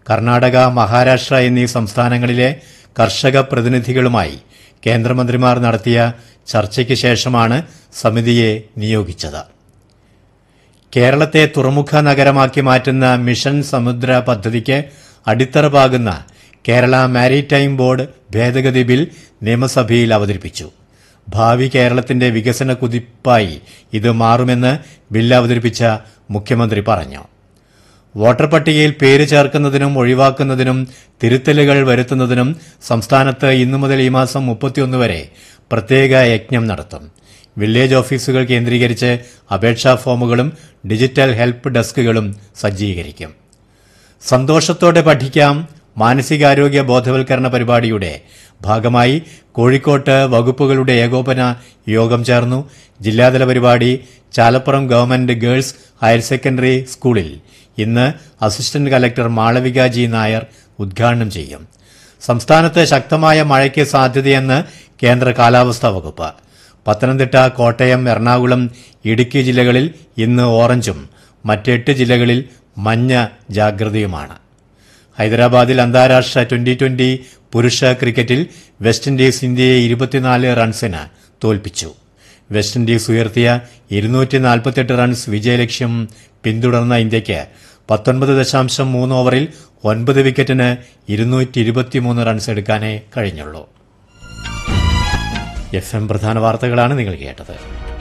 കർണാടക മഹാരാഷ്ട്ര എന്നീ സംസ്ഥാനങ്ങളിലെ കർഷക പ്രതിനിധികളുമായി കേന്ദ്രമന്ത്രിമാർ നടത്തിയ ചർച്ചയ്ക്ക് ശേഷമാണ് സമിതിയെ നിയോഗിച്ചത് കേരളത്തെ തുറമുഖ നഗരമാക്കി മാറ്റുന്ന മിഷൻ സമുദ്ര പദ്ധതിക്ക് അടിത്തറ പാകുന്ന കേരള മാരിടൈം ബോർഡ് ഭേദഗതി ബിൽ നിയമസഭയിൽ അവതരിപ്പിച്ചു ഭാവി കേരളത്തിന്റെ വികസന കുതിപ്പായി ഇത് മാറുമെന്ന് ബിൽ അവതരിപ്പിച്ച മുഖ്യമന്ത്രി പറഞ്ഞു വോട്ടർ പട്ടികയിൽ പേര് ചേർക്കുന്നതിനും ഒഴിവാക്കുന്നതിനും തിരുത്തലുകൾ വരുത്തുന്നതിനും സംസ്ഥാനത്ത് ഇന്നു മുതൽ ഈ മാസം മുപ്പത്തിയൊന്ന് വരെ പ്രത്യേക യജ്ഞം നടത്തും വില്ലേജ് ഓഫീസുകൾ കേന്ദ്രീകരിച്ച് അപേക്ഷാ ഫോമുകളും ഡിജിറ്റൽ ഹെൽപ്പ് ഡെസ്കുകളും സജ്ജീകരിക്കും സന്തോഷത്തോടെ പഠിക്കാം മാനസികാരോഗ്യ ബോധവൽക്കരണ പരിപാടിയുടെ ഭാഗമായി കോഴിക്കോട്ട് വകുപ്പുകളുടെ ഏകോപന യോഗം ചേർന്നു ജില്ലാതല പരിപാടി Chalappuram government girls higher secondary സ്കൂളിൽ ഇന്ന് assistant collector Malavika G Nair ഉദ്ഘാടനം ചെയ്യും സംസ്ഥാനത്ത് ശക്തമായ മഴയ്ക്ക് സാധ്യതയെന്ന് കേന്ദ്ര കാലാവസ്ഥാ വകുപ്പ് പത്തനംതിട്ട കോട്ടയം എറണാകുളം ഇടുക്കി ജില്ലകളിൽ ഇന്ന് ഓറഞ്ചും മറ്റെട്ട് ജില്ലകളിൽ മഞ്ഞ ജാഗ്രതയുമാണ് ഹൈദരാബാദിൽ അന്താരാഷ്ട്ര ട്വന്റി ട്വന്റി പുരുഷ ക്രിക്കറ്റിൽ വെസ്റ്റ് ഇൻഡീസ് ഇന്ത്യയെ ഇരുപത്തിനാല് റൺസിന് തോൽപ്പിച്ചു വെസ്റ്റ് ഇൻഡീസ് ഉയർത്തിയ ഇരുന്നൂറ്റി നാൽപ്പത്തെട്ട് റൺസ് വിജയലക്ഷ്യം പിന്തുടർന്ന ഇന്ത്യയ്ക്ക് പത്തൊൻപത് ദശാംശം മൂന്ന് ഓവറിൽ ഒൻപത് വിക്കറ്റിന് ഇരുന്നൂറ്റി ഇരുപത്തിമൂന്ന് റൺസ് എടുക്കാനേ കഴിഞ്ഞുള്ളൂ എഫ് എം പ്രധാന വാർത്തകളാണ് നിങ്ങൾ കേട്ടത്